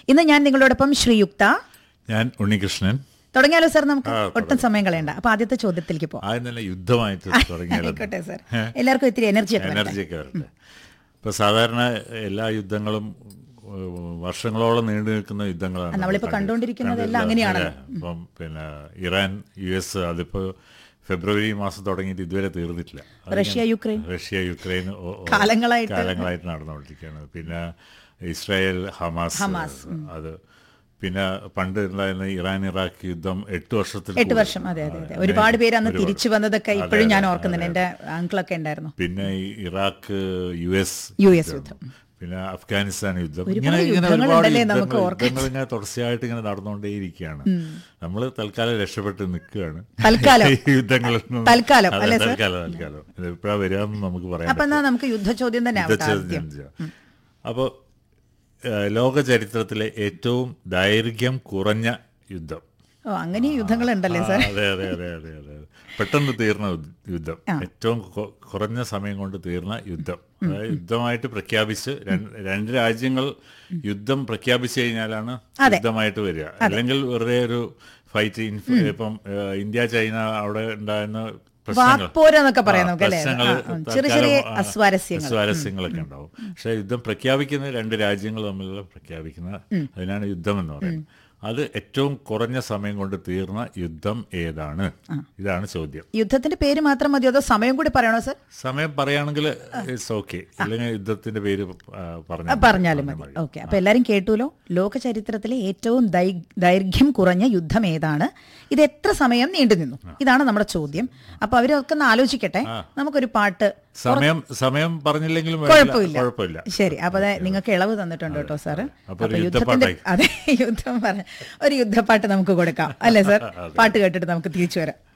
ഇന്ന് ഞാൻ നിങ്ങളോടൊപ്പം ശ്രീയുക്ത ഞാൻ ഉണ്ണികൃഷ്ണൻ തുടങ്ങിയാലോ സാർ നമുക്ക് ഒട്ടും സമയം കളയണ്ട അപ്പൊ ആദ്യത്തെ ചോദ്യത്തിലേക്ക് പോവാം ആദ്യം തന്നെ യുദ്ധമായിട്ട് തുടങ്ങിയാലോ ആയിക്കോട്ടെ സാർ എല്ലാവർക്കും ഇത്തിരി എനർജി ഒക്കെ വേണ്ടേ? എനർജി ഒക്കെ വരട്ടെ ഇപ്പൊ സാധാരണ എല്ലാ യുദ്ധങ്ങളും ഏഹ്, വർഷങ്ങളോളം നീണ്ടു നിൽക്കുന്ന യുദ്ധങ്ങളാണ് നമ്മളിപ്പോ നമ്മൾ കണ്ടുകൊണ്ടിരിക്കുന്നതെല്ലാം കണ്ടിട്ടുള്ളത്. അങ്ങനെയാണല്ലോ. അതെ. ഇപ്പം പിന്നെ ഇറാൻ യു എസ് അതിപ്പോ ഫെബ്രുവരി മാസം തുടങ്ങിയിട്ട് ഇതുവരെ തീർന്നിട്ടില്ല അതിങ്ങനെ റഷ്യ, യുക്രൈൻ. റഷ്യ യുക്രൈൻ ഓ- ഓ- കാലങ്ങളായിട്ട്. കാലങ്ങളായിട്ട് നടന്നുകൊണ്ടിരിക്കുകയാണ് പിന്നെ ഇസ്രായേൽ ഹമാസ് ഹമാസ്, അത് പിന്നെ പണ്ട് ഉണ്ടായിരുന്ന ഇറാൻ ഇറാഖ് യുദ്ധം എട്ട് വർഷത്തിൽ എട്ട് കൂടുതൽ. വർഷം അതെ അതെ അതെ ആ, ഒരുപാട് പേര് അന്ന് ഒരുപാട്. തിരിച്ചു വന്നതൊക്കെ അതെ, ഇപ്പോഴും ഞാൻ അതെ, ഓർക്കുന്നുണ്ട് അതെ. എന്റെ അങ്കിളൊക്കെ ഉണ്ടായിരുന്നു പിന്നെ ഈ Iraq U S U S യുദ്ധം. പിന്നെ അഫ്ഗാനിസ്ഥാൻ യുദ്ധം ഒരുപാട് ഇങ്ങനെ ഇങ്ങനെ ഒരുപാട് യുദ്ധങ്ങളുണ്ടല്ലേ നമുക്ക് യുദ്ധങ്ങൾ ഓർക്കാൻ. യുദ്ധങ്ങൾ ഇങ്ങനെ തുടർച്ചയായിട്ട് ഇങ്ങനെ നടന്നുകൊണ്ടേയിരിക്കുകയാണ് നമ്മൾ തൽക്കാലം രക്ഷപ്പെട്ട് നിൽക്കുകയാണ് തൽക്കാലം. ഈ യുദ്ധങ്ങളിൽ നിന്ന്. തൽക്കാലം, അതെ, അല്ലേ സർ? തൽക്കാലം തൽക്കാലം ഇത് എപ്പോഴാ വരാമെന്ന് നമുക്ക് പറയാൻ അപ്പൊ എന്നാ നമുക്ക് യുദ്ധ ചോദ്യം തന്നെ ആവട്ടെ യുദ്ധച്ചോദ്യം ആദ്യം ചെയ്യാം. അപ്പോ ഏഹ്, ലോക ചരിത്രത്തിലെ ഏറ്റവും ദൈർഘ്യം കുറഞ്ഞ യുദ്ധം ഓ അങ്ങനെ യുദ്ധങ്ങൾ ഉണ്ടല്ലേ ആ, സാർ അതെ അതെ അതെ അതെ അതെ അതെ. പെട്ടെന്ന് തീർന്ന യുദ്ധ- യുദ്ധം ഏറ്റവും കൊ- കുറഞ്ഞ സമയം കൊണ്ട് തീർന്ന യുദ്ധം അതായത് യുദ്ധമായിട്ട് പ്രഖ്യാപിച്ച് രണ്ട് രണ്ട് രാജ്യങ്ങൾ യുദ്ധം പ്രഖ്യാപിച്ചു കഴിഞ്ഞാലാണ് യുദ്ധമായിട്ട് വരിക അല്ലെങ്കിൽ വെറുതെ ഒരു ഫൈറ്റ് ഇപ്പം ഏഹ്, ഇന്ത്യ ചൈന അവിടെ ഉണ്ടായിരുന്ന പ്രശ്നങ്ങൾ വാക്പോരെന്നൊക്കെ പറയാം ആ, നമുക്ക് അല്ലേ? പ്രശ്നങ്ങൾ ആ, ആ, ചെറിയ ചെറിയ തൽക്കാലം, ആ, അസ്വാരസ്യങ്ങൾ. സ്വാരസ്യങ്ങളൊക്കെ ഉണ്ടാവും പക്ഷെ യുദ്ധം പ്രഖ്യാപിക്കുന്ന രണ്ട് രാജ്യങ്ങൾ തമ്മിലുള്ള പ്രഖ്യാപിക്കുന്ന അതിനാണ് യുദ്ധം എന്ന് പറയുന്നത് അത് ഏറ്റവും കുറഞ്ഞ സമയം കൊണ്ട് തീർന്ന യുദ്ധം ഏതാണ് ഇതാണ് ചോദ്യം യുദ്ധത്തിന്റെ പേര് മാത്രം മതിയോ അതോ സമയം കൂടി പറയണോ സാർ സമയം പറയുകയാണെങ്കിൽ ഇറ്റ്സ് ഓക്കെ ഇല്ലെങ്കിൽ യുദ്ധത്തിന്റെ പേര് ആ, പറഞ്ഞാൽ ആ, പറഞ്ഞാലും മതി ഓക്കെ അപ്പൊ എല്ലാരും കേട്ടുല്ലോ ലോക ചരിത്രത്തിലെ ഏറ്റവും ദൈ- ദൈർഘ്യം കുറഞ്ഞ യുദ്ധം ഏതാണ് ഇത് എത്ര സമയം നീണ്ടു നിന്നു ഇതാണ് നമ്മുടെ ചോദ്യം അപ്പൊ അവരൊക്കെ ഒന്ന് ആലോചിക്കട്ടെ നമുക്കൊരു പാട്ട് സമയം സമയം പറഞ്ഞില്ലെങ്കിലും വേണ്ടില്ല, കുഴപ്പമില്ല കുഴപ്പമില്ല ശരി അപ്പൊ അതെ നിങ്ങൾക്ക് ഇളവ് തന്നിട്ടുണ്ട് കേട്ടോ സാറ് അപ്പൊ ഒരു യുദ്ധത്തിന്റെ യുദ്ധപ്പാട്ടായി. അതെ യുദ്ധം പറഞ്ഞ ഒരു യുദ്ധപ്പാട്ട് നമുക്ക് കൊടുക്കാം അല്ലേ സാർ പാട്ട് കേട്ടിട്ട് നമുക്ക് തിരിച്ചു വരാം